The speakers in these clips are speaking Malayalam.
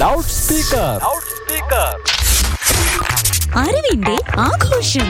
ലൗഡ് സ്പീക്കർ അറിവിന്റെ ആഘോഷം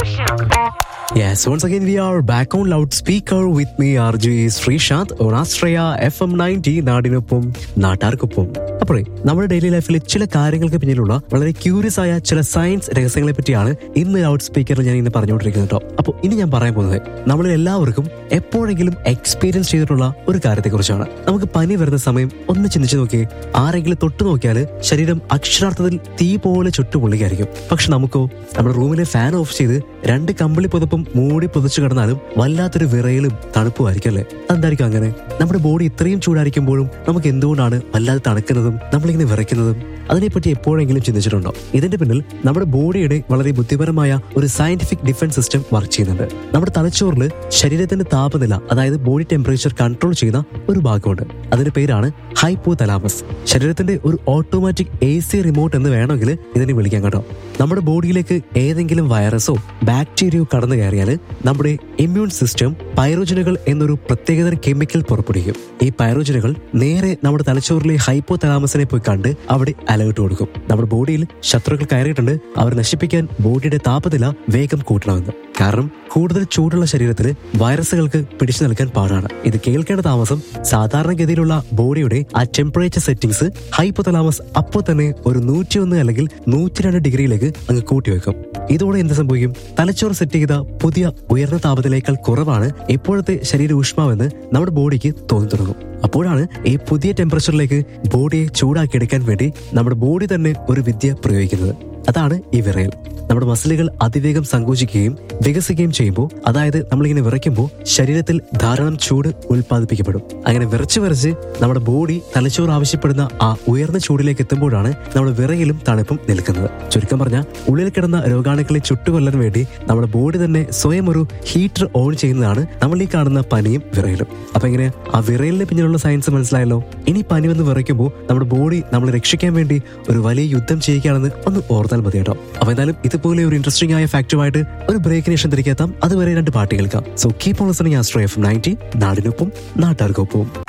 Yes, once again we are back on loudspeaker with me RJ Sreesanth on Astraya FM 90 നാടിനൊപ്പം നാട്ടാർക്കൊപ്പം അപ്പോഴേ നമ്മുടെ ഡെയിലി ലൈഫിൽ ചില കാര്യങ്ങൾക്ക് പിന്നിലുള്ള വളരെ ക്യൂരിയസ് ആയ ചില സയൻസ് രഹസ്യങ്ങളെ പറ്റിയാണ് ഇന്ന് ലൗഡ് സ്പീക്കറിൽ ഞാൻ ഇന്ന് പറഞ്ഞുകൊണ്ടിരിക്കുന്നത് കേട്ടോ അപ്പോൾ ഇനി ഞാൻ പറയാൻ പോകുന്നത് നമ്മളിൽ എല്ലാവർക്കും എപ്പോഴെങ്കിലും എക്സ്പീരിയൻസ് ചെയ്തിട്ടുള്ള ഒരു കാര്യത്തെക്കുറിച്ചാണ് നമുക്ക് പനി വരുന്ന സമയം ഒന്ന് ചിന്തിച്ചു നോക്കിയേ ആരെങ്കിലും തൊട്ടു നോക്കിയാൽ ശരീരം അക്ഷരാർത്ഥത്തിൽ തീ പോലെ ചുട്ടുപൊള്ളിക്കായിരിക്കും പക്ഷെ നമുക്കോ നമ്മുടെ റൂമിലെ ഫാൻ ഓഫ് ചെയ്ത് രണ്ട് കമ്പിളി പുതപ്പും മൂടി പുതച്ചു കിടന്നാലും വല്ലാത്തൊരു വിറയലും തണുപ്പുമായിരിക്കും അല്ലേ അതെന്തായിരിക്കും അങ്ങനെ നമ്മുടെ ബോഡി ഇത്രയും ചൂടായിരിക്കുമ്പോഴും നമുക്ക് എന്തുകൊണ്ടാണ് വല്ലാതെ തണുക്കുന്നതും നമ്മളിങ്ങനെ വിറയ്ക്കുന്നതും അതിനെപ്പറ്റി എപ്പോഴെങ്കിലും ചിന്തിച്ചിട്ടുണ്ടോ ഇതിന്റെ പിന്നിൽ നമ്മുടെ ബോഡിയുടെ വളരെ ബുദ്ധിപരമായ ഒരു സയന്റിഫിക് ഡിഫൻസ് സിസ്റ്റം വർക്ക് ചെയ്യുന്നുണ്ട് നമ്മുടെ തലച്ചോറിൽ ശരീരത്തിന്റെ താപനില അതായത് ബോഡി ടെമ്പറേച്ചർ കൺട്രോൾ ചെയ്യുന്ന ഒരു ഭാഗമുണ്ട് അതിന്റെ പേരാണ് ഹൈപ്പോ തലാമസ് ശരീരത്തിന്റെ ഒരു ഓട്ടോമാറ്റിക് എ സി റിമോട്ട് എന്ന് വേണമെങ്കിൽ ഇതിനെ വിളിക്കാം കേട്ടോ നമ്മുടെ ബോഡിയിലേക്ക് ഏതെങ്കിലും വൈറസോ ബാക്ടീരിയയോ കടന്നു കയറിയാൽ നമ്മുടെ ഇമ്മ്യൂൺ സിസ്റ്റം പൈറോജനുകൾ എന്നൊരു പ്രത്യേകതരം കെമിക്കൽ പുറപ്പെടുവിക്കും ഈ പൈറോജനുകൾ നേരെ നമ്മുടെ തലച്ചോറിലെ ഹൈപ്പോ തലാമസിനെ പോയി കണ്ട് അവിടെ അലേർട്ട് കൊടുക്കും നമ്മുടെ ബോഡിയിൽ ശത്രുക്കൾ കയറിയിട്ടുണ്ട് അവർ നശിപ്പിക്കാൻ ബോഡിയുടെ താപനില വേഗം കൂട്ടണമെന്ന് കാരണം കൂടുതൽ ചൂടുള്ള ശരീരത്തിൽ വൈറസുകൾക്ക് പിടിച്ചു നിൽക്കാൻ പാടാണ് ഇത് കേൾക്കേണ്ട താമസം സാധാരണഗതിയിലുള്ള ബോഡിയുടെ ആ ടെമ്പറേച്ചർ സെറ്റിംഗ്സ് ഹൈപ്പോതലാമസ് അപ്പോൾ തന്നെ ഒരു നൂറ്റിയൊന്ന് അല്ലെങ്കിൽ നൂറ്റിരണ്ട് ഡിഗ്രിയിലേക്ക് അങ്ങ് കൂട്ടിവെക്കും ഇതോടെ എന്ത് സംഭവിക്കും തലച്ചോറ് സെറ്റ് ചെയ്ത പുതിയ ഉയർന്ന താപനിലയേക്കാൾ കുറവാണ് ഇപ്പോഴത്തെ ശരീര ഊഷ്മാവെന്ന് നമ്മുടെ ബോഡിക്ക് തോന്നി തുടങ്ങും അപ്പോഴാണ് ഈ പുതിയ ടെമ്പറേച്ചറിലേക്ക് ബോഡിയെ ചൂടാക്കിയെടുക്കാൻ വേണ്ടി നമ്മുടെ ബോഡി തന്നെ ഒരു വിദ്യ പ്രയോഗിക്കുന്നത് അതാണ് ഈ വിറയൽ നമ്മുടെ മസിലുകൾ അതിവേഗം സങ്കോചിക്കുകയും വികസിക്കുകയും ചെയ്യുമ്പോൾ അതായത് നമ്മളിങ്ങനെ വിറയ്ക്കുമ്പോൾ ശരീരത്തിൽ ധാരാളം ചൂട് ഉൽപ്പാദിപ്പിക്കപ്പെടും അങ്ങനെ വിറച്ച് വിറച്ച് നമ്മുടെ ബോഡി തലച്ചോറ് ആവശ്യപ്പെടുന്ന ആ ഉയർന്ന ചൂടിലേക്ക് എത്തുമ്പോഴാണ് നമ്മുടെ വിറയിലും തണുപ്പും നിൽക്കുന്നത് ചുരുക്കം പറഞ്ഞാൽ ഉള്ളിൽ കിടന്ന രോഗാണുക്കളെ ചുട്ടുകൊല്ലാൻ വേണ്ടി നമ്മുടെ ബോഡി തന്നെ സ്വയം ഒരു ഹീറ്റർ ഓൺ ചെയ്യുന്നതാണ് നമ്മൾ ഈ കാണുന്ന പനിയും വിറയലും അപ്പൊ ഇങ്ങനെ ആ വിറയലിന് പിന്നിലുള്ള സയൻസ് മനസ്സിലായല്ലോ ഇനി പനി വന്ന് വിറയ്ക്കുമ്പോൾ നമ്മുടെ ബോഡി നമ്മളെ രക്ഷിക്കാൻ വേണ്ടി ഒരു വലിയ യുദ്ധം ചെയ്യുകയാണെന്ന് ഒന്ന് ഓർത്താൽ മതി കേട്ടോ അപ്പൊ എന്തായാലും ഇതുപോലെ ഒരു ഇൻട്രസ്റ്റിംഗ് ആയ ഫാക്ടുമായിട്ട് ഒരു ബ്രേക്കിന് ശേഷം തിരികെ എത്താം അതുവരെ രണ്ട് പാട്ട് കേൾക്കാം so keep on listening Astro F ninety നാടിനൊപ്പം നാട്ടുകാർക്കൊപ്പം